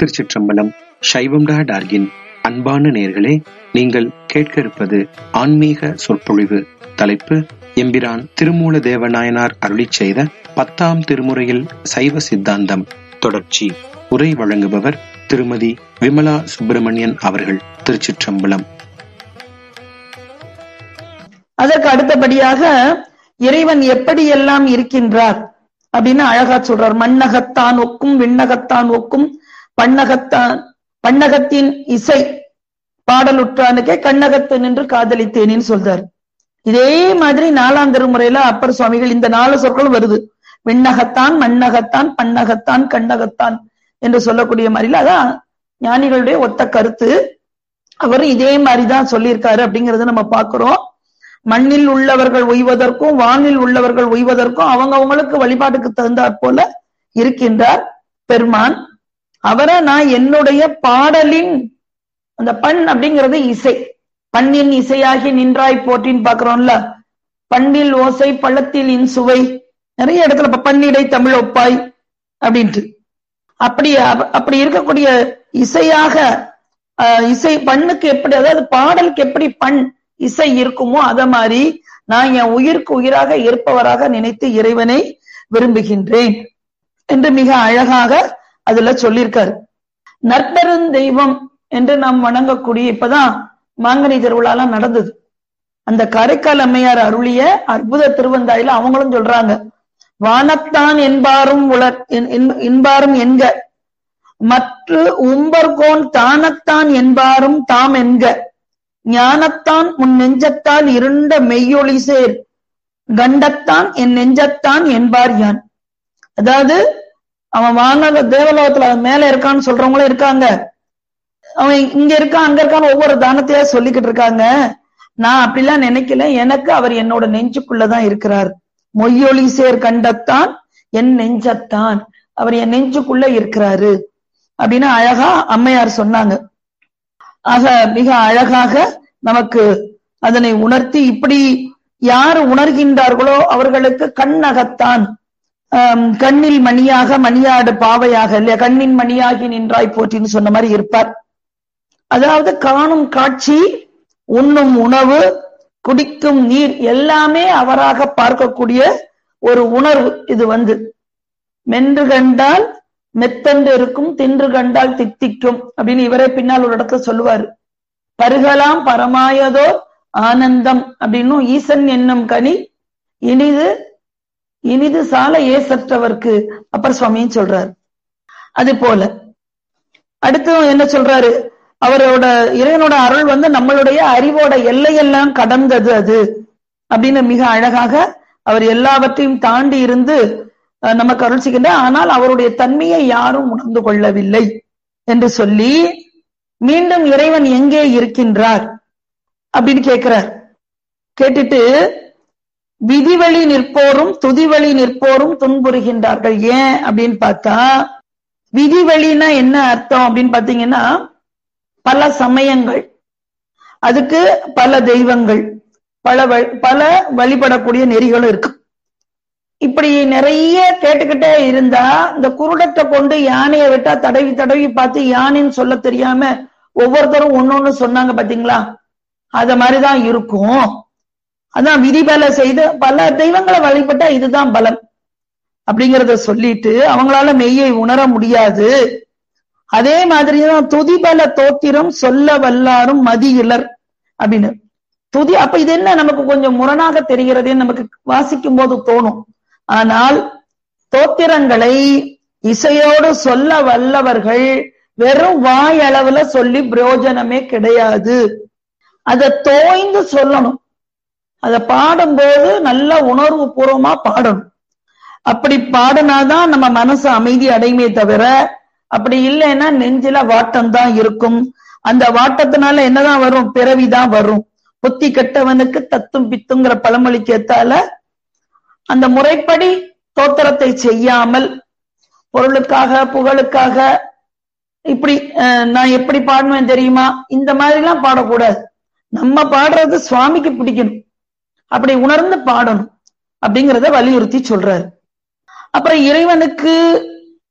திருச்சிற்றம்பலம் சைவம் டா டார்கின் அன்பான நேர்களே நீங்கள் கேட்க இருப்பது ஆன்மீக சொற்பொழிவு தலைப்பு எம்பிரான் திருமூல தேவநாயனார் அருளிச் செய்த பத்தாம் திருமுறையில் சைவ சித்தாந்தம் தொடர்ச்சி உரை வழங்குபவர் திருமதி விமலா சுப்பிரமணியன் அவர்கள் திருச்சிற்றம்பலம் அதற்கு அடுத்தபடியாக இறைவன் எப்படியெல்லாம் இருக்கின்றார் அப்படின்னு அழகா சொல்றார் மண்ணகத்தான் ஒக்கும் விண்ணகத்தான் ஒக்கும் பண்ணகத்தான் பண்ணகத்தின் இசை பாடலுற்றானுக்கே கண்ணகத்து நின்று காதலித்தேனின்னு சொல்றார் இதே மாதிரி நாலாம் திருமுறையில அப்பர் சுவாமிகள் இந்த நாலு சொற்களும் வருது விண்ணகத்தான் மண்ணகத்தான் பண்ணகத்தான் கண்ணகத்தான் என்று சொல்லக்கூடிய மாதிரில அதான் ஞானிகளுடைய ஒத்த கருத்து அவரும் இதே மாதிரிதான் சொல்லியிருக்காரு அப்படிங்கறத நம்ம பாக்குறோம் மண்ணில் உள்ளவர்கள் உய்வதற்கும் வானில் உள்ளவர்கள் உய்வதற்கும் அவங்க அவங்களுக்கு வழிபாட்டுக்கு தகுந்தாற் போல இருக்கின்றார் பெருமான் அவரை நான் என்னுடைய பாடலின் அந்த பண் அப்படிங்கிறது இசை பண்ணின் இசையாகி நின்றாய் போற்றின்னு பாக்குறோம்ல பண்ணில் ஓசை பள்ளத்தில் இன் சுவை நிறைய இடத்துல இப்ப பன்னிடை தமிழ் ஒப்பாய் அப்படின்ட்டு அப்படி அப்படி இருக்கக்கூடிய இசையாக இசை பண்ணுக்கு எப்படி அதாவது பாடலுக்கு எப்படி பண் இசை இருக்குமோ அத மாதிரி நான் என் உயிருக்கு உயிராக இருப்பவராக நினைத்து இறைவனை விரும்புகின்றேன் என்று மிக அழகாக அதுல சொல்லியிருக்காரு நற்பெருந்தெய்வம் என்று நாம் வணங்கக்கூடிய இப்பதான் மாங்கனி திருவிழாலாம் நடந்தது அந்த காரைக்கால் அம்மையார் அருளிய அற்புத திருவந்தாயில அவங்களும் சொல்றாங்க வானத்தான் என்பாரும் உலர் என்பாரும் என்க மற்ற உம்பர்கோன் தானத்தான் என்பாரும் தாம் என்க ஞானத்தான் உன் நெஞ்சத்தால் இருண்ட மெய்யொளி சேர் கண்டத்தான் என் நெஞ்சத்தான் என்பார் யான் அதாவது அவன் வாங்க தேவலோகத்துல மேல இருக்கான்னு சொல்றவங்களும் இருக்காங்க அவன் இங்க இருக்கான் அங்க இருக்கான்னு ஒவ்வொரு தானத்தையா சொல்லிக்கிட்டு இருக்காங்க நான் அப்படிலாம் நினைக்கல எனக்கு அவர் என்னோட நெஞ்சுக்குள்ளதான் இருக்கிறார் மொய்யொளி சேர் கண்டத்தான் என் நெஞ்சத்தான் அவர் என் நெஞ்சுக்குள்ள இருக்கிறாரு அப்படின்னு அழகா அம்மையார் சொன்னாங்க ஆக மிக அழகாக நமக்கு அதனை உணர்த்தி இப்படி யார் உணர்கின்றார்களோ அவர்களுக்கு கண்ணகத்தான் கண்ணில் மணியாக மணியாடு பாவையாக இல்லையா கண்ணின் மணியாகி நின்றாய் போற்றின்னு சொன்ன மாதிரி இருப்பார் அதாவது காணும் காட்சி உண்ணும் உணவு குடிக்கும் நீர் எல்லாமே அவராக பார்க்கக்கூடிய ஒரு உணர்வு இது வந்து மென்று கண்டால் மெத்தண்டு இருக்கும் தின்று கண்டால் தித்திக்கும் அப்படின்னு இவரே பின்னால் ஒரு இடத்துல சொல்லுவாரு பருகலாம் பரமாயதோ ஆனந்தம் அப்படின்னும் ஈசன் என்னும் கனி இனிது இனிது சால ஏசற்றவர்க்கு அப்பர் சுவாமியும் சொல்றாரு அது போல அடுத்து என்ன சொல்றாரு அவரோட இறைவனோட அருள் வந்து நம்மளுடைய அறிவோட எல்லையெல்லாம் கடந்தது அது அப்படின்னு மிக அழகாக அவர் எல்லாவற்றையும் தாண்டி இருந்து நமக்கு அருள் செய்கின்றார் ஆனால் அவருடைய தன்மையை யாரும் உணர்ந்து கொள்ளவில்லை என்று சொல்லி மீண்டும் இறைவன் எங்கே இருக்கின்றார் அப்படின்னு கேட்கிறார் கேட்டுட்டு விதிவழி நிற்போரும் துதிவழி நிற்போரும் துன்புறுகின்றார்கள் ஏன் அப்படின்னு பார்த்தா விதிவழினா என்ன அர்த்தம் அப்படின்னு பாத்தீங்கன்னா பல சமயங்கள் அதுக்கு பல தெய்வங்கள் பல பல வழிபடக்கூடிய நெறிகளும் இருக்கு இப்படி நிறைய கேட்டுக்கிட்டே இருந்தா இந்த குருடத்தை கொண்டு யானையை விட்டா தடவி தடவி பார்த்து யானைன்னு சொல்ல தெரியாம ஒவ்வொருத்தரும் ஒன்னொன்னு சொன்னாங்க பாத்தீங்களா அத மாதிரிதான் இருக்கும் அதான் விதி பல செய்து பல தெய்வங்களை வழிபட்டா இதுதான் பலம் அப்படிங்கறத சொல்லிட்டு அவங்களால மெய்யை உணர முடியாது அதே மாதிரிதான் துதிபல தோத்திரம் சொல்ல வல்லாரும் மதியிலர் அப்படின்னு துதி அப்ப இது என்ன நமக்கு கொஞ்சம் முரணாக தெரிகிறதே நமக்கு வாசிக்கும் போது தோணும் ஆனால் தோத்திரங்களை இசையோடு சொல்ல வல்லவர்கள் வெறும் வாய் அளவுல சொல்லி பிரயோஜனமே கிடையாது அதை தோய்ந்து சொல்லணும் அதை பாடும்போது நல்ல உணர்வு பூர்வமா பாடணும் அப்படி பாடினாதான் நம்ம மனசு அமைதி அடையுமே தவிர அப்படி இல்லைன்னா நெஞ்சில வாட்டம் தான் இருக்கும் அந்த வாட்டத்தினால என்னதான் வரும் பிறவிதான் வரும் புத்தி கெட்டவனுக்கு தத்தும் பித்துங்கிற பழமொழிக்கு ஏத்தால அந்த முறைப்படி தோத்திரத்தை செய்யாமல் பொருளுக்காக புகழுக்காக இப்படி நான் எப்படி பாடுவேன் தெரியுமா இந்த மாதிரி எல்லாம் பாடக்கூடாது நம்ம பாடுறது சுவாமிக்கு பிடிக்கணும் அப்படி உணர்ந்து பாடணும் அப்படிங்கிறத வலியுறுத்தி சொல்றாரு அப்புறம் இறைவனுக்கு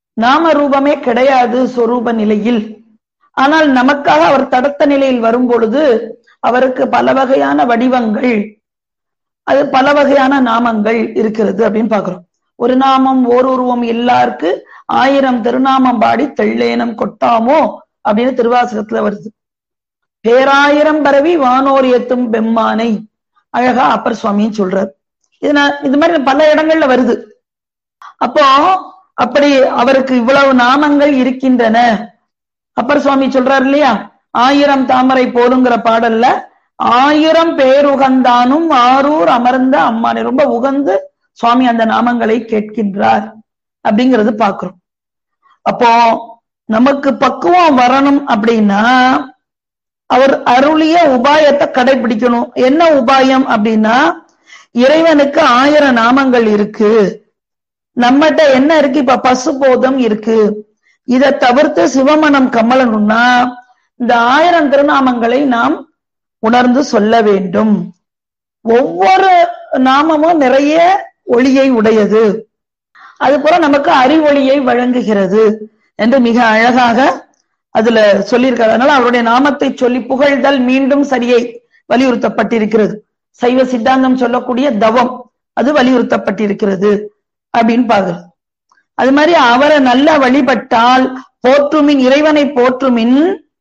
நாம ரூபமே கிடையாது சொரூப நிலையில் ஆனால் நமக்காக அவர் தடத்த நிலையில் வரும் பொழுது அவருக்கு பல வகையான வடிவங்கள் அது பல வகையான நாமங்கள் இருக்கிறது அப்படின்னு பாக்குறோம் ஒரு நாமம் ஓர் உருவம் எல்லாருக்கு ஆயிரம் திருநாமம் பாடி தெள்ளேனம் கொட்டாமோ அப்படின்னு திருவாசகத்துல வருது பேராயிரம் பரவி வானோர் ஏத்தும் பெம்மானை அழகா அப்பர் சுவாமின்னு சொல்றார் இது நான் இது மாதிரி பல இடங்கள்ல வருது அப்போ அப்படி அவருக்கு இவ்வளவு நாமங்கள் இருக்கின்றன அப்பர் சுவாமி சொல்றாரு இல்லையா ஆயிரம் தாமரை போலுங்கிற பாடல்ல ஆயிரம் பேருகந்தானும் ஆரூர் அமர்ந்த அம்மானை ரொம்ப உகந்து சுவாமி அந்த நாமங்களை கேட்கின்றார் அப்படிங்கறது பாக்குறோம் அப்போ நமக்கு பக்குவம் வரணும் அப்படின்னா அவர் அருளிய உபாயத்தை கடைபிடிக்கணும் என்ன உபாயம் அப்படின்னா இறைவனுக்கு ஆயிரம் நாமங்கள் இருக்கு நம்மகிட்ட என்ன இருக்கு இப்ப பசுபோதம் இருக்கு இதை தவிர்த்து சிவமனம் கமலணும்னா இந்த ஆயிரம் திருநாமங்களை நாம் உணர்ந்து சொல்ல வேண்டும் ஒவ்வொரு நாமமும் நிறைய ஒளியை உடையது அது போல நமக்கு அறிவொளியை வழங்குகிறது என்று மிக அழகாக அதுல சொல்லியிருக்காரு அதனால அவருடைய நாமத்தை சொல்லி புகழ்தல் மீண்டும் சரியை வலியுறுத்தப்பட்டிருக்கிறது சைவ சித்தாந்தம் சொல்லக்கூடிய தவம் அது வலியுறுத்தப்பட்டிருக்கிறது அப்படின்னு பாக்குறது அது மாதிரி அவரை நல்லா வழிபட்டால் போற்றுமின் இறைவனை போற்றுமின்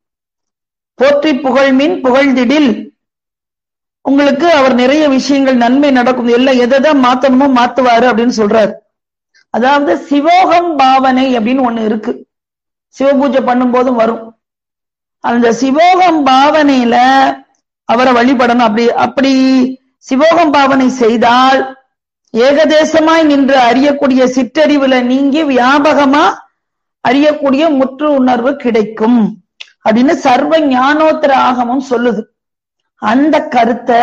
போற்றி புகழ்மின் புகழ்ந்திடில் உங்களுக்கு அவர் நிறைய விஷயங்கள் நன்மை நடக்கும் எல்லாம் எதை மாத்தணுமோ மாத்துவாரு அப்படின்னு சொல்றாரு அதாவது சிவோகம் பாவனை அப்படின்னு ஒண்ணு இருக்கு சிவபூஜை பண்ணும் போதும் வரும் அந்த சிவோகம் பாவனையில அவரை வழிபடணும் அப்படி அப்படி சிவோகம் பாவனை செய்தால் ஏகதேசமாய் நின்று அறியக்கூடிய சிற்றறிவுல நீங்கி வியாபகமா அறியக்கூடிய முற்று உணர்வு கிடைக்கும் அப்படின்னு சர்வ ஞானோத்தர ஆகமம் சொல்லுது அந்த கருத்தை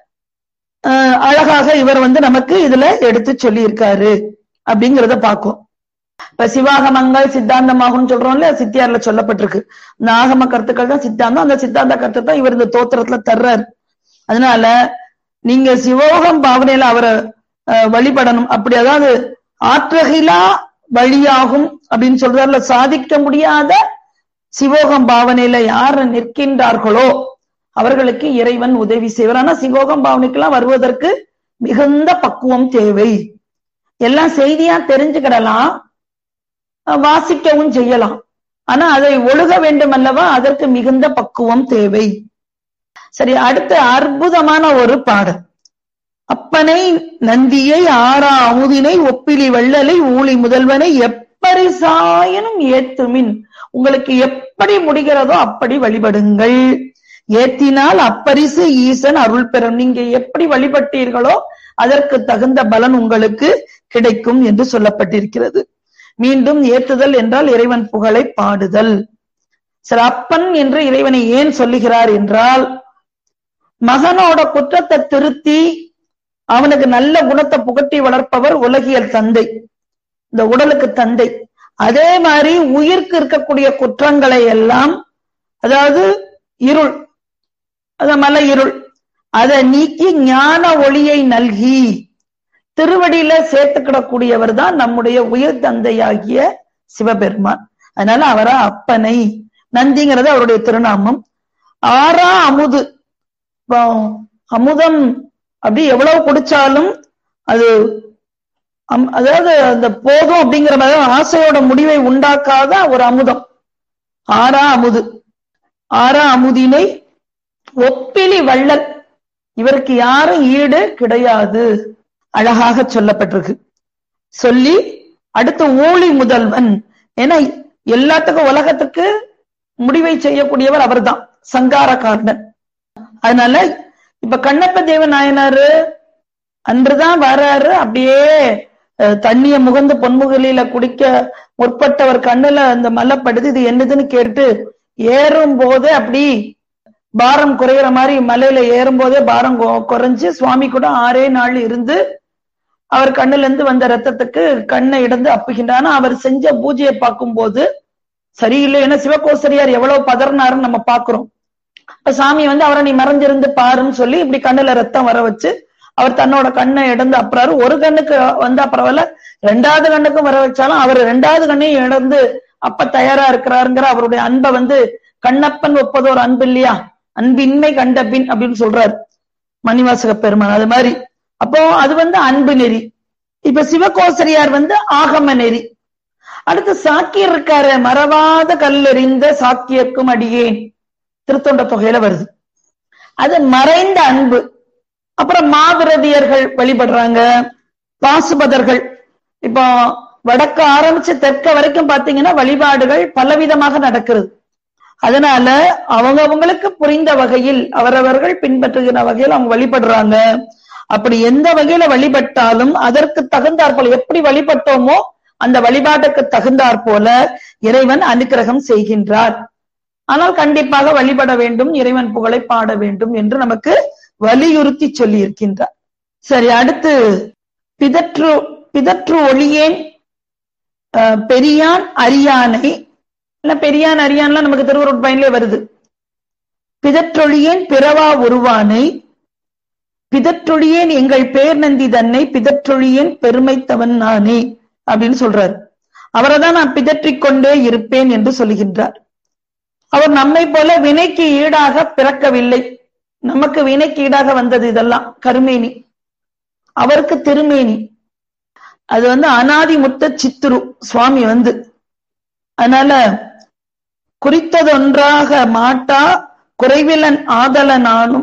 அழகாக இவர் வந்து நமக்கு இதுல எடுத்து சொல்லி இருக்காரு அப்படிங்கிறத பார்க்கும் இப்ப சிவாகமங்கள் சித்தாந்தமாகும் சொல்றோம்ல சித்தியார்ல சொல்லப்பட்டிருக்கு இந்த ஆகம கருத்துக்கள் தான் சித்தாந்தம் அந்த சித்தாந்த கருத்து தான் இவர் இந்த தோத்திரத்துல தர்றாரு அதனால நீங்க சிவோகம் பாவனையில அவரை வழிபடணும் அப்படி அதாவது ஆற்றகிலா வழியாகும் அப்படின்னு சொல்றாருல சாதிக்க முடியாத சிவோகம் பாவனையில யார் நிற்கின்றார்களோ அவர்களுக்கு இறைவன் உதவி செய்வார் ஆனா சிவோகம் பாவனைக்கெல்லாம் வருவதற்கு மிகுந்த பக்குவம் தேவை எல்லாம் செய்தியா தெரிஞ்சுக்கிடலாம் வாசிக்கவும் செய்யலாம் ஆனா அதை ஒழுக வேண்டும் அல்லவா அதற்கு மிகுந்த பக்குவம் தேவை சரி அடுத்த அற்புதமான ஒரு பாடல் அப்பனை நந்தியை ஆறா அமுதினை ஒப்பிலி வள்ளலை ஊழி முதல்வனை எப்பரிசாயனும் ஏத்துமின் உங்களுக்கு எப்படி முடிகிறதோ அப்படி வழிபடுங்கள் ஏத்தினால் அப்பரிசு ஈசன் அருள் பெறும் நீங்க எப்படி வழிபட்டீர்களோ அதற்கு தகுந்த பலன் உங்களுக்கு கிடைக்கும் என்று சொல்லப்பட்டிருக்கிறது மீண்டும் ஏத்துதல் என்றால் இறைவன் புகழை பாடுதல் சரி அப்பன் என்று இறைவனை ஏன் சொல்லுகிறார் என்றால் மகனோட குற்றத்தை திருத்தி அவனுக்கு நல்ல குணத்தை புகட்டி வளர்ப்பவர் உலகியல் தந்தை இந்த உடலுக்கு தந்தை அதே மாதிரி உயிர்க்கு இருக்கக்கூடிய குற்றங்களை எல்லாம் அதாவது இருள் அத மலை இருள் அதை நீக்கி ஞான ஒளியை நல்கி திருவடியில சேர்த்துக்கிடக்கூடியவர் தான் நம்முடைய உயிர் தந்தையாகிய சிவபெருமான் அதனால அவரா அப்பனை நந்திங்கிறது அவருடைய திருநாமம் ஆறா அமுது அமுதம் அப்படி எவ்வளவு குடிச்சாலும் அது அதாவது அந்த போதும் அப்படிங்கிற மாதிரி ஆசையோட முடிவை உண்டாக்காத ஒரு அமுதம் ஆறா அமுது ஆறா அமுதினை ஒப்பிலி வள்ளல் இவருக்கு யாரும் ஈடு கிடையாது அழகாக சொல்லப்பட்டிருக்கு சொல்லி அடுத்து ஊழி முதல்வன் ஏன்னா எல்லாத்துக்கும் உலகத்துக்கு முடிவை செய்யக்கூடியவர் அவர்தான் சங்காரக்காரன் அதனால இப்ப கண்ணப்ப தேவ நாயனாரு அன்றுதான் வராரு அப்படியே தண்ணிய முகந்து பொன்முகலில குடிக்க முற்பட்டவர் கண்ணுல அந்த மலைப்படுது இது என்னதுன்னு கேட்டு ஏறும் போது அப்படி பாரம் குறையிற மாதிரி மலையில ஏறும் போதே பாரம் குறைஞ்சு சுவாமி கூட ஆறே நாள் இருந்து அவர் கண்ணுல இருந்து வந்த ரத்தத்துக்கு கண்ணை இடந்து அப்புகின்றான அவர் செஞ்ச பூஜையை பார்க்கும் போது சரியில்லை ஏன்னா சிவகோசரியார் எவ்வளவு பதறினாருன்னு நம்ம பாக்குறோம் இப்ப சாமி வந்து அவரை நீ மறைஞ்சிருந்து பாருன்னு சொல்லி இப்படி கண்ணுல ரத்தம் வர வச்சு அவர் தன்னோட கண்ணை இழந்து அப்புறாரு ஒரு கண்ணுக்கு வந்தா பரவாயில்ல ரெண்டாவது கண்ணுக்கும் வர வச்சாலும் அவர் ரெண்டாவது கண்ணையும் இழந்து அப்ப தயாரா இருக்கிறாருங்கிற அவருடைய அன்பை வந்து கண்ணப்பன் ஒப்பது ஒரு அன்பு இல்லையா அன்பின்மை கண்ட பின் அப்படின்னு சொல்றாரு மணிவாசக பெருமான் அது மாதிரி அப்போ அது வந்து அன்பு நெறி இப்ப சிவகோசரியார் வந்து ஆகம நெறி அடுத்து சாக்கியர் இருக்காரு மறவாத கல்லெறிந்த சாக்கியர்க்கும் அடியேன் திருத்தொண்ட தொகையில வருது அது மறைந்த அன்பு அப்புறம் மாவிரதியர்கள் வழிபடுறாங்க பாசுபதர்கள் இப்போ வடக்கு ஆரம்பிச்சு தெற்க வரைக்கும் பாத்தீங்கன்னா வழிபாடுகள் பலவிதமாக நடக்கிறது அதனால அவங்க அவங்களுக்கு புரிந்த வகையில் அவரவர்கள் பின்பற்றுகிற வகையில் அவங்க வழிபடுறாங்க அப்படி எந்த வகையில வழிபட்டாலும் அதற்கு தகுந்தாற் போல எப்படி வழிபட்டோமோ அந்த வழிபாட்டுக்கு தகுந்தாற் போல இறைவன் அனுக்கிரகம் செய்கின்றார் ஆனால் கண்டிப்பாக வழிபட வேண்டும் இறைவன் புகழை பாட வேண்டும் என்று நமக்கு வலியுறுத்தி சொல்லி இருக்கின்றார் சரி அடுத்து பிதற்று பிதற்று ஒளியேன் பெரியான் அரியானை இல்ல பெரியான் அரியான்லாம் நமக்கு திருவருட் பயனிலே வருது பிதற்றொழியேன் பிறவா உருவானை பிதற்றொழியேன் எங்கள் பேர் நந்தி தன்னை பிதற்றொழியேன் பெருமைத்தவன் நானே அப்படின்னு சொல்றாரு அவரை தான் நான் பிதற்றிக் கொண்டே இருப்பேன் என்று சொல்லுகின்றார் அவர் நம்மை போல வினைக்கு ஈடாக பிறக்கவில்லை நமக்கு வினைக்கு ஈடாக வந்தது இதெல்லாம் கருமேனி அவருக்கு திருமேனி அது வந்து அனாதி முத்த சித்துரு சுவாமி வந்து அதனால குறித்ததொன்றாக மாட்டா குறைவிலன் ஆதலனானும்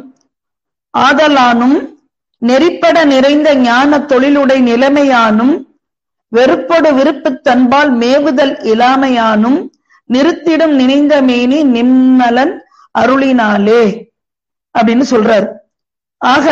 ஆதலானும் நெறிப்பட நிறைந்த ஞான தொழிலுடை நிலைமையானும் வெறுப்பொடு விருப்புத் தன்பால் மேவுதல் இலாமையானும் நிறுத்திடும் நினைந்த மேனி நிம்மலன் அருளினாலே அப்படின்னு சொல்றாரு ஆக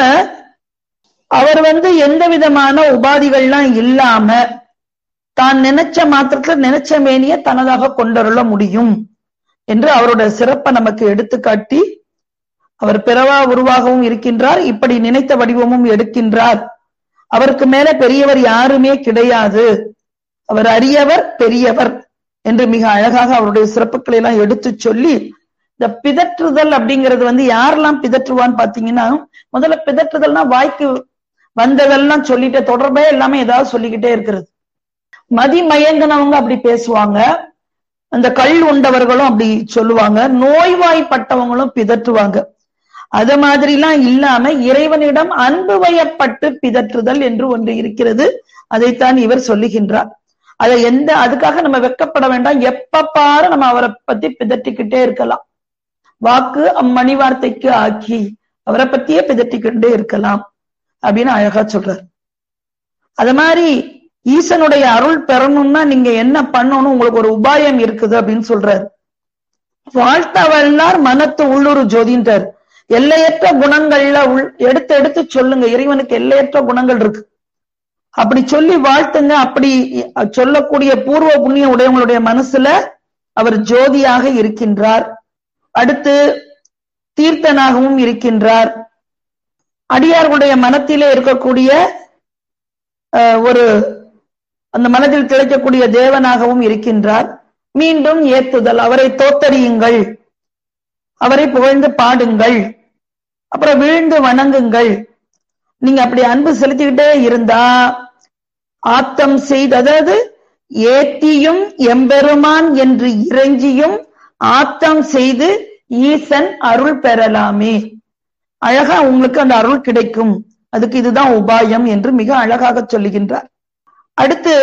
அவர் வந்து எந்த விதமான உபாதிகள்லாம் இல்லாம தான் நினைச்ச மாத்திரத்துல நினைச்ச மேனிய தனதாக கொண்டருள முடியும் என்று அவருடைய சிறப்பை நமக்கு எடுத்துக்காட்டி அவர் பிறவா உருவாகவும் இருக்கின்றார் இப்படி நினைத்த வடிவமும் எடுக்கின்றார் அவருக்கு மேல பெரியவர் யாருமே கிடையாது அவர் அரியவர் பெரியவர் என்று மிக அழகாக அவருடைய சிறப்புகளை எல்லாம் எடுத்து சொல்லி இந்த பிதற்றுதல் அப்படிங்கிறது வந்து யாரெல்லாம் பிதற்றுவான்னு பாத்தீங்கன்னா முதல்ல பிதற்றுதல்னா வாய்க்கு வந்ததெல்லாம் சொல்லிட்டு தொடர்பே எல்லாமே ஏதாவது சொல்லிக்கிட்டே இருக்கிறது மதி மயங்கினவங்க அப்படி பேசுவாங்க அந்த கல் உண்டவர்களும் அப்படி சொல்லுவாங்க நோய்வாய்ப்பட்டவங்களும் பிதற்றுவாங்க அது மாதிரிலாம் இல்லாம இறைவனிடம் அன்பு வயப்பட்டு பிதற்றுதல் என்று ஒன்று இருக்கிறது அதைத்தான் இவர் சொல்லுகின்றார் அதை எந்த அதுக்காக நம்ம வெக்கப்பட வேண்டாம் எப்ப பாரு நம்ம அவரை பத்தி பிதற்றிக்கிட்டே இருக்கலாம் வாக்கு அம்மணி வார்த்தைக்கு ஆக்கி அவரை பத்தியே பிதற்றிக்கிட்டே இருக்கலாம் அப்படின்னு அழகா சொல்றாரு அது மாதிரி ஈசனுடைய அருள் பெறணும்னா நீங்க என்ன பண்ணணும் உங்களுக்கு ஒரு உபாயம் இருக்குது அப்படின்னு சொல்றாரு வாழ்த்தவல்லார் மனத்து உள்ளூர் ஜோதின்றார் எல்லையற்ற குணங்கள்ல உள் எடுத்து எடுத்து சொல்லுங்க இறைவனுக்கு எல்லையற்ற குணங்கள் இருக்கு அப்படி சொல்லி வாழ்த்துங்க அப்படி சொல்லக்கூடிய பூர்வ புண்ணிய உடையவங்களுடைய மனசுல அவர் ஜோதியாக இருக்கின்றார் அடுத்து தீர்த்தனாகவும் இருக்கின்றார் அடியார்களுடைய மனத்திலே இருக்கக்கூடிய ஒரு அந்த மனதில் திளைக்கக்கூடிய தேவனாகவும் இருக்கின்றார் மீண்டும் ஏத்துதல் அவரை தோத்தறியுங்கள் அவரை புகழ்ந்து பாடுங்கள் அப்புறம் வீழ்ந்து வணங்குங்கள் நீங்க அப்படி அன்பு செலுத்திக்கிட்டே இருந்தா ஆத்தம் செய்து அதாவது ஏத்தியும் எம்பெருமான் என்று இறைஞ்சியும் ஆத்தம் செய்து ஈசன் அருள் பெறலாமே அழகா உங்களுக்கு அந்த அருள் கிடைக்கும் அதுக்கு இதுதான் உபாயம் என்று மிக அழகாக சொல்லுகின்றார் அடுத்து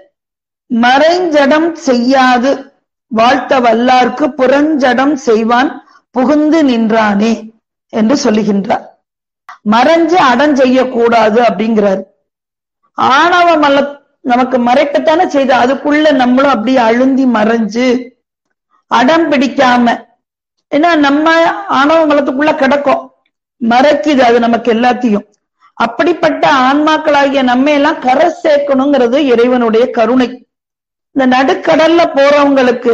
மறைஞ்சடம் செய்யாது வாழ்த்த வல்லார்க்கு புறஞ்சடம் செய்வான் புகுந்து நின்றானே என்று சொல்லுகின்றார் மறைஞ்சு அடம் செய்யக்கூடாது அப்படிங்கிறார் ஆணவ மல நமக்கு மறைக்கத்தானே செய்த அதுக்குள்ள நம்மளும் அப்படியே அழுந்தி மறைஞ்சு அடம் பிடிக்காம ஏன்னா நம்ம ஆணவ மலத்துக்குள்ள கிடக்கும் மறைக்குது அது நமக்கு எல்லாத்தையும் அப்படிப்பட்ட ஆன்மாக்களாகிய நம்ம எல்லாம் கரை சேர்க்கணுங்கிறது இறைவனுடைய கருணை இந்த நடுக்கடல்ல போறவங்களுக்கு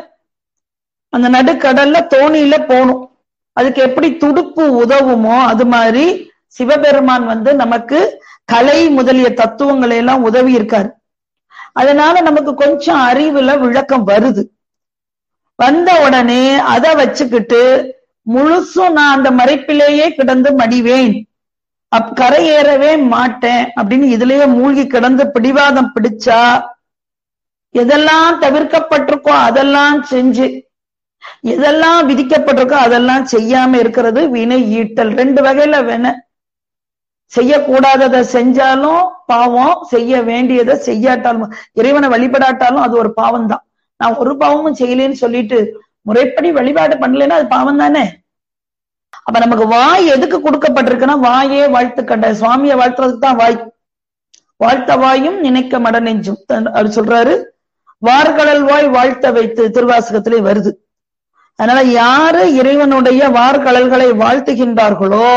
அந்த நடுக்கடல்ல தோணியில போகணும் அதுக்கு எப்படி துடுப்பு உதவுமோ அது மாதிரி சிவபெருமான் வந்து நமக்கு கலை முதலிய தத்துவங்களை எல்லாம் உதவி இருக்காரு அதனால நமக்கு கொஞ்சம் அறிவுல விளக்கம் வருது வந்த உடனே அதை வச்சுக்கிட்டு முழுசும் நான் அந்த மறைப்பிலேயே கிடந்து மடிவேன் அப் கரையேறவே மாட்டேன் அப்படின்னு இதுலயே மூழ்கி கிடந்து பிடிவாதம் பிடிச்சா எதெல்லாம் தவிர்க்கப்பட்டிருக்கோ அதெல்லாம் செஞ்சு எதெல்லாம் விதிக்கப்பட்டிருக்கோ அதெல்லாம் செய்யாம இருக்கிறது வினை ஈட்டல் ரெண்டு வகையில வேண செய்யக்கூடாததை செஞ்சாலும் பாவம் செய்ய வேண்டியதை செய்யாட்டாலும் இறைவனை வழிபடாட்டாலும் அது ஒரு பாவம் தான் நான் ஒரு பாவமும் செய்யலேன்னு சொல்லிட்டு முறைப்படி வழிபாடு பண்ணலைன்னா அது பாவம் தானே அப்ப நமக்கு வாய் எதுக்கு கொடுக்கப்பட்டிருக்குன்னா வாயே வாழ்த்து கண்ட சுவாமியை வாழ்த்துறதுக்கு தான் வாய் வாழ்த்த வாயும் நினைக்க மட நெஞ்சும் அவர் சொல்றாரு வார்கடல் வாய் வாழ்த்த வைத்து திருவாசகத்திலே வருது அதனால யாரு இறைவனுடைய வார்கடல்களை வாழ்த்துகின்றார்களோ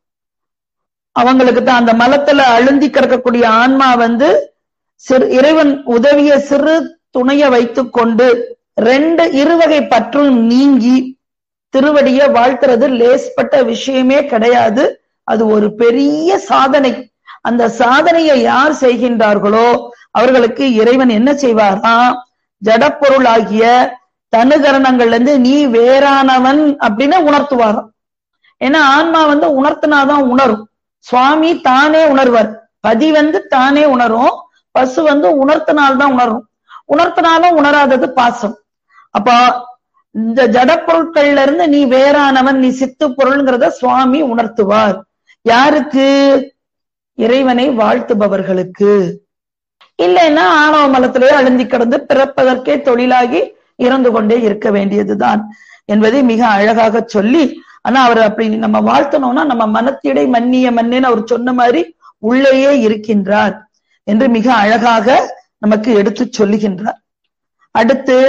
அவங்களுக்கு தான் அந்த மலத்துல அழுந்தி கிடக்கக்கூடிய ஆன்மா வந்து சிறு இறைவன் உதவிய சிறு துணைய வைத்துக் கொண்டு ரெண்டு இருவகை பற்றும் நீங்கி திருவடிய வாழ்த்துறது லேஸ்பட்ட விஷயமே கிடையாது அது ஒரு பெரிய சாதனை அந்த சாதனையை யார் செய்கின்றார்களோ அவர்களுக்கு இறைவன் என்ன செய்வாராம் ஜடப்பொருளாகிய தனுகரணங்கள்ல இருந்து நீ வேறானவன் அப்படின்னு உணர்த்துவாராம் ஏன்னா ஆன்மா வந்து உணர்த்தினாதான் உணரும் சுவாமி தானே உணர்வார் பதி வந்து தானே உணரும் பசு வந்து உணர்த்தினால்தான் உணரும் உணர்த்தினாலும் உணராதது பாசம் அப்ப இந்த ஜட பொருட்கள்ல இருந்து நீ வேறானவன் நீ சித்து பொருள்ங்கிறத சுவாமி உணர்த்துவார் யாருக்கு இறைவனை வாழ்த்துபவர்களுக்கு இல்லைன்னா ஆணவ மலத்திலே அழுந்தி கிடந்து பிறப்பதற்கே தொழிலாகி இறந்து கொண்டே இருக்க வேண்டியதுதான் என்பதை மிக அழகாக சொல்லி ஆனா அவர் அப்படி நம்ம வாழ்த்தணும்னா நம்ம மனத்திடை மன்னிய மன்னேன்னு அவர் சொன்ன மாதிரி உள்ளேயே இருக்கின்றார் என்று மிக அழகாக நமக்கு எடுத்து சொல்லுகின்றார் அடுத்து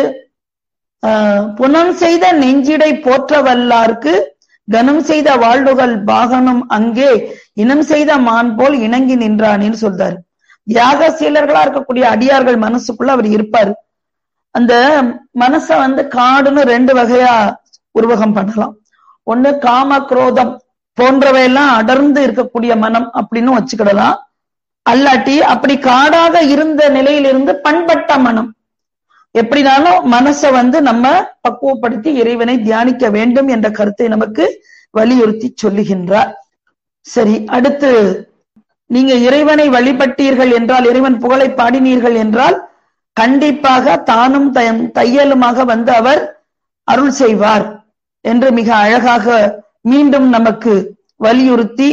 புனம் செய்த நெஞ்சிடை போற்ற வல்லார்க்கு கனம் செய்த வாழ்வுகள் பாகனும் அங்கே இனம் செய்த மான் போல் இணங்கி நின்றானேன்னு சொல்றாரு தியாகசீலர்களா இருக்கக்கூடிய அடியார்கள் மனசுக்குள்ள அவர் இருப்பாரு அந்த மனச வந்து காடுன்னு ரெண்டு வகையா உருவகம் பண்ணலாம் ஒண்ணு காம குரோதம் போன்றவையெல்லாம் அடர்ந்து இருக்கக்கூடிய மனம் அப்படின்னு வச்சுக்கிடலாம் அல்லாட்டி அப்படி காடாக இருந்த நிலையிலிருந்து பண்பட்ட மனம் எப்படினாலும் மனசை வந்து நம்ம பக்குவப்படுத்தி இறைவனை தியானிக்க வேண்டும் என்ற கருத்தை நமக்கு வலியுறுத்தி சொல்லுகின்றார் சரி அடுத்து நீங்க இறைவனை வழிபட்டீர்கள் என்றால் இறைவன் புகழை பாடினீர்கள் என்றால் கண்டிப்பாக தானும் தையலுமாக வந்து அவர் அருள் செய்வார் என்று மிக அழகாக மீண்டும் நமக்கு வலியுறுத்தி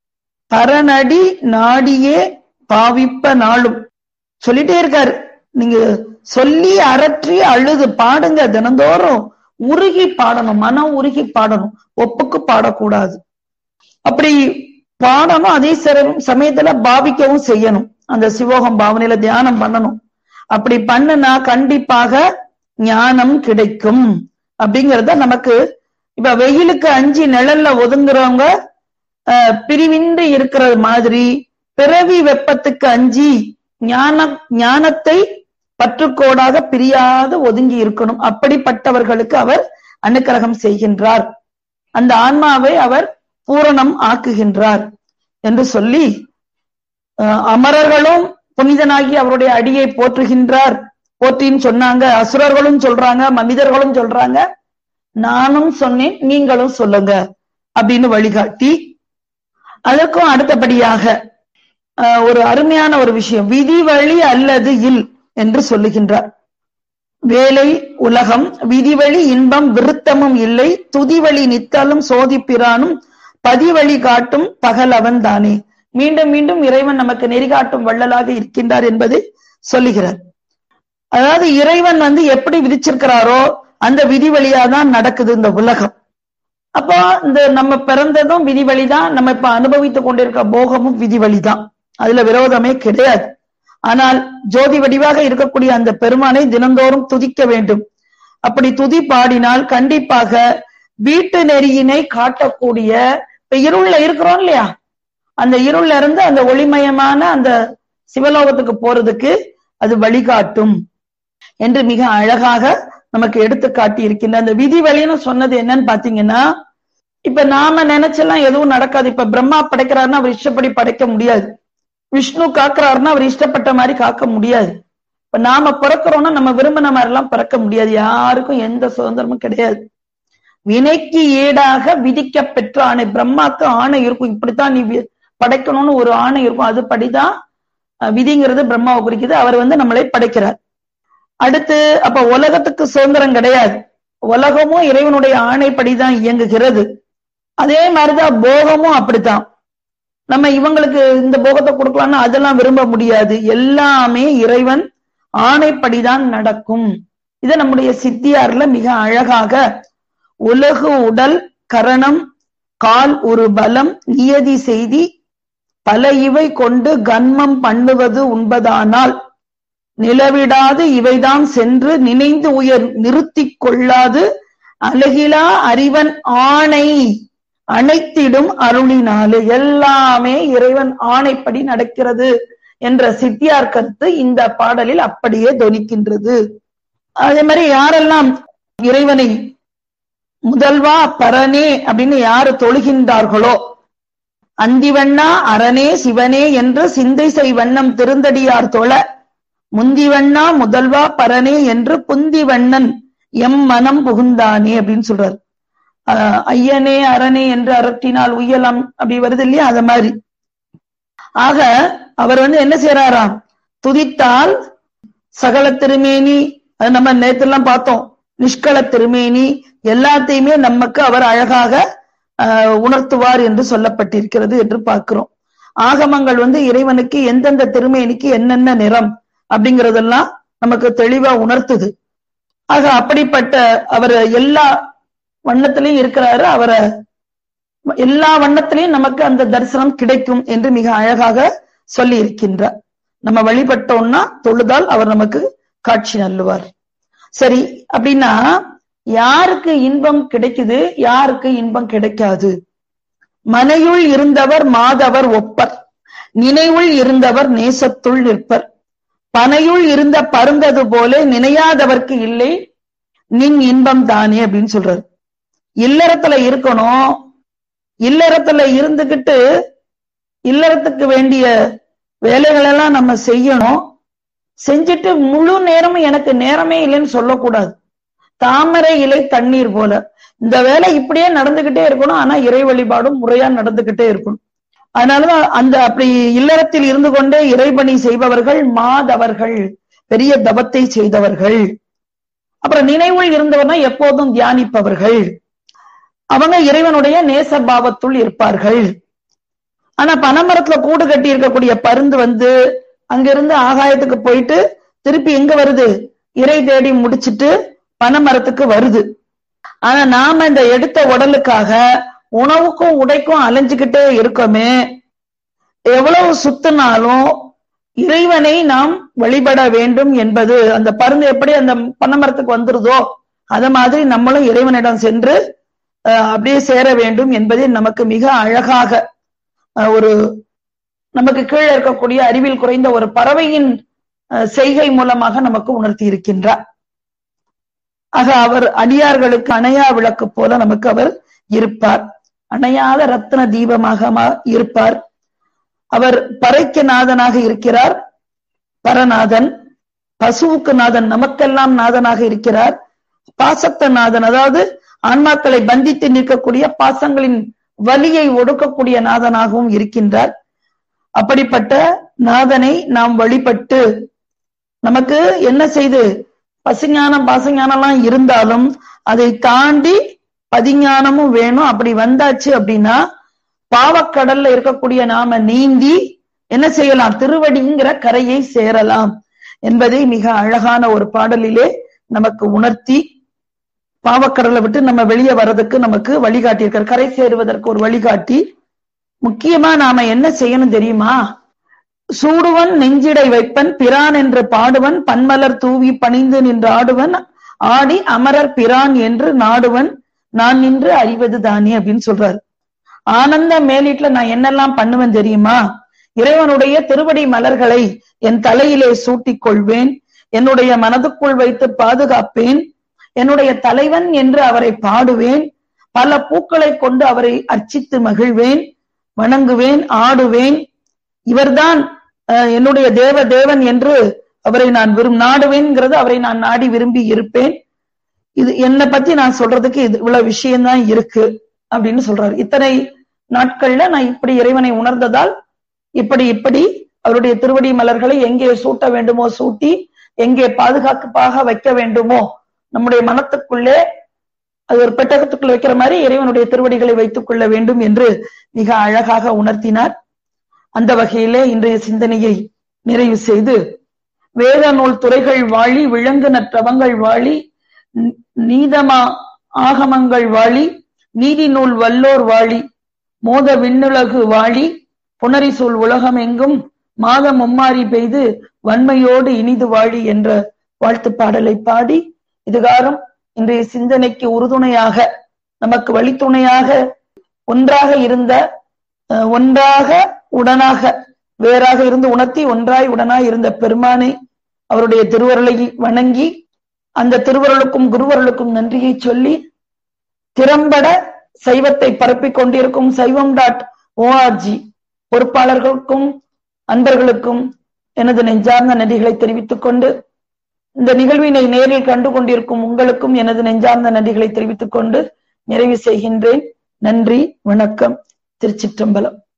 பரநடி நாடியே பாவிப்ப நாளும் சொல்லிட்டே இருக்காரு நீங்க சொல்லி அரற்றி அழுது பாடுங்க தினந்தோறும் உருகி பாடணும் மனம் உருகி பாடணும் ஒப்புக்கு பாடக்கூடாது அப்படி பாடணும் அதே சமயத்துல பாவிக்கவும் செய்யணும் அந்த சிவோகம் பாவனையில தியானம் பண்ணணும் அப்படி பண்ணுனா கண்டிப்பாக ஞானம் கிடைக்கும் அப்படிங்கறத நமக்கு இப்ப வெயிலுக்கு அஞ்சு நிழல்ல ஒதுங்குறவங்க பிரிவின்றி இருக்கிற மாதிரி பிறவி வெப்பத்துக்கு அஞ்சி ஞான ஞானத்தை பற்றுக்கோடாக பிரியாது ஒதுங்கி இருக்கணும் அப்படிப்பட்டவர்களுக்கு அவர் அனுக்கிரகம் செய்கின்றார் அந்த ஆன்மாவை அவர் பூரணம் ஆக்குகின்றார் என்று சொல்லி அமரர்களும் புனிதனாகி அவருடைய அடியை போற்றுகின்றார் போற்றின்னு சொன்னாங்க அசுரர்களும் சொல்றாங்க மனிதர்களும் சொல்றாங்க நானும் சொன்னேன் நீங்களும் சொல்லுங்க அப்படின்னு வழிகாட்டி அதற்கும் அடுத்தபடியாக ஒரு அருமையான ஒரு விஷயம் விதி வழி அல்லது இல் என்று சொல்லுகின்றார் வேலை உலகம் விதிவழி இன்பம் விருத்தமும் இல்லை துதிவழி நித்தலும் சோதிப்பிரானும் பதிவழி காட்டும் பகலவன் தானே மீண்டும் மீண்டும் இறைவன் நமக்கு நெறிகாட்டும் வள்ளலாக இருக்கின்றார் என்பதை சொல்லுகிறார் அதாவது இறைவன் வந்து எப்படி விதிச்சிருக்கிறாரோ அந்த விதி வழியா தான் நடக்குது இந்த உலகம் அப்போ இந்த நம்ம பிறந்ததும் விதி வழிதான் நம்ம இப்ப அனுபவித்துக் கொண்டிருக்க போகமும் விதி வழிதான் அதுல விரோதமே கிடையாது ஆனால் ஜோதி வடிவாக இருக்கக்கூடிய அந்த பெருமானை தினந்தோறும் துதிக்க வேண்டும் அப்படி துதி பாடினால் கண்டிப்பாக வீட்டு நெறியினை காட்டக்கூடிய இப்ப இருள்ல இருக்கிறோம் இல்லையா அந்த இருள்ல இருந்து அந்த ஒளிமயமான அந்த சிவலோகத்துக்கு போறதுக்கு அது வழிகாட்டும் என்று மிக அழகாக நமக்கு எடுத்து காட்டி இருக்கின்ற அந்த விதி வழின்னு சொன்னது என்னன்னு பாத்தீங்கன்னா இப்ப நாம நினைச்செல்லாம் எதுவும் நடக்காது இப்ப பிரம்மா படைக்கிறாருன்னா அவர் இஷ்டப்படி படைக்க முடியாது விஷ்ணு காக்குறாருன்னா அவர் இஷ்டப்பட்ட மாதிரி காக்க முடியாது இப்ப நாம பிறக்கிறோம்னா நம்ம விரும்பின மாதிரி எல்லாம் பிறக்க முடியாது யாருக்கும் எந்த சுதந்திரமும் கிடையாது வினைக்கு ஈடாக விதிக்க பெற்ற ஆணை பிரம்மாக்கு ஆணை இருக்கும் இப்படித்தான் நீ படைக்கணும்னு ஒரு ஆணை இருக்கும் அது படிதான் அஹ், விதிங்கிறது பிரம்மாவை குறிக்குது அவர் வந்து நம்மளை படைக்கிறார் அடுத்து அப்ப உலகத்துக்கு சுதந்திரம் கிடையாது உலகமும் இறைவனுடைய ஆணைப்படிதான் இயங்குகிறது அதே மாதிரிதான் போகமும் அப்படித்தான் நம்ம இவங்களுக்கு இந்த போகத்தை கொடுக்கலாம்னா அதெல்லாம் விரும்ப முடியாது எல்லாமே இறைவன் ஆணைப்படிதான் நடக்கும் இதை நம்முடைய சித்தியார்ல மிக அழகாக உலகு உடல் கரணம் கால் ஒரு பலம் நியதி செய்தி பல இவை கொண்டு கன்மம் பண்ணுவது உண்பதானால் நிலவிடாது இவைதான் சென்று நினைந்து உயர் நிறுத்திக் கொள்ளாது அழகிலா அறிவன் ஆணை அனைத்திடும் அருளினாலே எல்லாமே இறைவன் ஆணைப்படி நடக்கிறது என்ற சித்தியார் கருத்து இந்த பாடலில் அப்படியே தொனிக்கின்றது அதே மாதிரி யாரெல்லாம் இறைவனை முதல்வா பரனே அப்படின்னு யாரு தொழுகின்றார்களோ அந்திவண்ணா அரணே சிவனே என்று சிந்தை செய் வண்ணம் திருந்தடியார் தொழ முந்திவண்ணா முதல்வா பரனே என்று புந்திவண்ணன் எம் மனம் புகுந்தானே அப்படின்னு சொல்றாரு ஆஹ் ஐயனே அரணே என்று அரட்டினால் உயலாம் அப்படி வருது இல்லையா அத மாதிரி ஆக அவர் வந்து என்ன செய்யறாராம் துதித்தால் சகல திருமேனி அது நம்ம நேத்தெல்லாம் பார்த்தோம் நிஷ்கள திருமேனி எல்லாத்தையுமே நமக்கு அவர் அழகாக ஆஹ், உணர்த்துவார் என்று சொல்லப்பட்டிருக்கிறது என்று பார்க்கிறோம் ஆகமங்கள் வந்து இறைவனுக்கு எந்தெந்த திருமேனிக்கு என்னென்ன நிறம் அப்படிங்கறதெல்லாம் நமக்கு தெளிவா உணர்த்துது ஆக அப்படிப்பட்ட அவர் எல்லா வண்ணத்திலையும் இருக்கிறாரு அவரை எல்லா வண்ணத்திலையும் நமக்கு அந்த தரிசனம் கிடைக்கும் என்று மிக அழகாக சொல்லி இருக்கின்றார் நம்ம வழிபட்டோம்னா தொழுதால் அவர் நமக்கு காட்சி நல்லுவார் சரி அப்படின்னா யாருக்கு இன்பம் கிடைக்குது யாருக்கு இன்பம் கிடைக்காது மனையுள் இருந்தவர் மாதவர் ஒப்பர் நினைவுள் இருந்தவர் நேசத்துள் நிற்பர் பனையுள் இருந்த பருந்தது போல நினையாதவர்க்கு இல்லை நின் இன்பம் தானே அப்படின்னு சொல்றாரு இல்லறத்துல இருக்கணும் இல்லறத்துல இருந்துகிட்டு இல்லறத்துக்கு வேண்டிய வேலைகள் எல்லாம் நம்ம செய்யணும் செஞ்சுட்டு முழு நேரமும் எனக்கு நேரமே இல்லைன்னு சொல்லக்கூடாது தாமரை இலை தண்ணீர் போல இந்த வேலை இப்படியே நடந்துகிட்டே இருக்கணும் ஆனா இறை வழிபாடும் முறையா நடந்துகிட்டே இருக்கணும் அதனாலதான் அந்த அப்படி இல்லறத்தில் இருந்து கொண்டே இறைபணி செய்பவர்கள் மாதவர்கள் பெரிய தபத்தை செய்தவர்கள் அப்புறம் நினைவுள் இருந்தவர்னா எப்போதும் தியானிப்பவர்கள் அவங்க இறைவனுடைய நேச பாவத்துள் இருப்பார்கள் ஆனா பனைமரத்துல கூடு கட்டி இருக்கக்கூடிய பருந்து வந்து அங்கிருந்து ஆகாயத்துக்கு போயிட்டு திருப்பி எங்க வருது இறை தேடி முடிச்சிட்டு பனைமரத்துக்கு வருது ஆனா நாம இந்த எடுத்த உடலுக்காக உணவுக்கும் உடைக்கும் அலைஞ்சுக்கிட்டே இருக்கோமே எவ்வளவு சுத்தினாலும் இறைவனை நாம் வழிபட வேண்டும் என்பது அந்த பருந்து எப்படி அந்த பனைமரத்துக்கு வந்துருதோ அத மாதிரி நம்மளும் இறைவனிடம் சென்று அஹ், அப்படியே சேர வேண்டும் என்பதை நமக்கு மிக அழகாக அஹ், ஒரு நமக்கு கீழே இருக்கக்கூடிய அறிவில் குறைந்த ஒரு பறவையின் அஹ், செய்கை மூலமாக நமக்கு உணர்த்தி இருக்கின்றார் ஆக அவர் அடியார்களுக்கு அணையா விளக்கு போல நமக்கு அவர் இருப்பார் அணையாத ரத்ன தீபமாக ம- இருப்பார் அவர் பறைக்கு நாதனாக இருக்கிறார் பரநாதன் பசுவுக்கு நாதன் நமக்கெல்லாம் நாதனாக இருக்கிறார் பாசத்த நாதன் அதாவது ஆன்மாக்களை பந்தித்து நிற்கக்கூடிய பாசங்களின் வலியை ஒடுக்கக்கூடிய நாதனாகவும் இருக்கின்றார் அப்படிப்பட்ட நாதனை நாம் வழிபட்டு நமக்கு என்ன செய்து பசுஞானம் பாசஞானம்லாம் இருந்தாலும் அதை தாண்டி பதிஞானமும் வேணும் அப்படி வந்தாச்சு அப்படின்னா பாவக்கடல்ல இருக்கக்கூடிய நாம நீந்தி என்ன செய்யலாம் திருவடிங்கிற கரையை சேரலாம் என்பதை மிக அழகான ஒரு பாடலிலே நமக்கு உணர்த்தி பாவக்கடலை விட்டு நம்ம வெளியே வர்றதுக்கு நமக்கு வழிகாட்டி இருக்கார் கரை சேருவதற்கு ஒரு வழிகாட்டி முக்கியமா நாம என்ன செய்யணும் தெரியுமா சூடுவன் நெஞ்சிடை வைப்பன் பிரான் என்று பாடுவன் பன்மலர் தூவி பணிந்து நின்று ஆடுவன் ஆடி அமரர் பிரான் என்று நாடுவன் நான் நின்று அறிவது தானே அப்படின்னு சொல்றாரு ஆனந்த மேலீட்டுல நான் என்னெல்லாம் பண்ணுவேன் தெரியுமா இறைவனுடைய திருவடி மலர்களை என் தலையிலே சூட்டிக் கொள்வேன் என்னுடைய மனதுக்குள் வைத்து பாதுகாப்பேன் என்னுடைய தலைவன் என்று அவரை பாடுவேன் பல பூக்களை கொண்டு அவரை அர்ச்சித்து மகிழ்வேன் வணங்குவேன் ஆடுவேன் இவர்தான் அஹ், என்னுடைய தேவ தேவன் என்று அவரை நான் விரும் நாடுவேன்ங்கிறது அவரை நான் நாடி விரும்பி இருப்பேன் இது என்னை பத்தி நான் சொல்றதுக்கு இது இவ்வளவு விஷயம்தான் இருக்கு அப்படின்னு சொல்றாரு இத்தனை நாட்கள்ல நான் இப்படி இறைவனை உணர்ந்ததால் இப்படி இப்படி அவருடைய திருவடி மலர்களை எங்கே சூட்ட வேண்டுமோ சூட்டி எங்கே பாதுகாப்பாக வைக்க வேண்டுமோ நம்முடைய மனத்துக்குள்ளே அது ஒரு பெட்டகத்துக்குள்ள வைக்கிற மாதிரி இறைவனுடைய திருவடிகளை வைத்துக் கொள்ள வேண்டும் என்று மிக அழகாக உணர்த்தினார் அந்த வகையிலே இன்றைய சிந்தனையை நிறைவு செய்து வேத நூல் துறைகள் வாழி விலங்கு நற்றவங்கள் வாழி நீதமா ஆகமங்கள் வாழி நீதி நூல் வல்லோர் வாழி மோத விண்ணுலகு வாழி புனரிசூழ் உலகம் எங்கும் மாதம் மும்மாறி பெய்து வன்மையோடு இனிது வாழி என்ற வாழ்த்து பாடலை பாடி இதுகாரம் இன்றைய சிந்தனைக்கு உறுதுணையாக நமக்கு வழித்துணையாக ஒன்றாக இருந்த ஒன்றாக உடனாக வேறாக இருந்து உணர்த்தி ஒன்றாய் உடனாய் இருந்த பெருமானை அவருடைய திருவருளை வணங்கி அந்த திருவருளுக்கும் குருவருளுக்கும் நன்றியை சொல்லி திறம்பட சைவத்தை பரப்பிக் கொண்டிருக்கும் சைவம் டாட் ஓஆர்ஜி பொறுப்பாளர்களுக்கும் அன்பர்களுக்கும் எனது நெஞ்சார்ந்த நன்றிகளை தெரிவித்துக் கொண்டு இந்த நிகழ்வினை நேரில் கண்டு கொண்டிருக்கும் உங்களுக்கும் எனது நெஞ்சார்ந்த நன்றிகளை தெரிவித்துக் கொண்டு நிறைவு செய்கின்றேன் நன்றி வணக்கம் திருச்சிற்றம்பலம்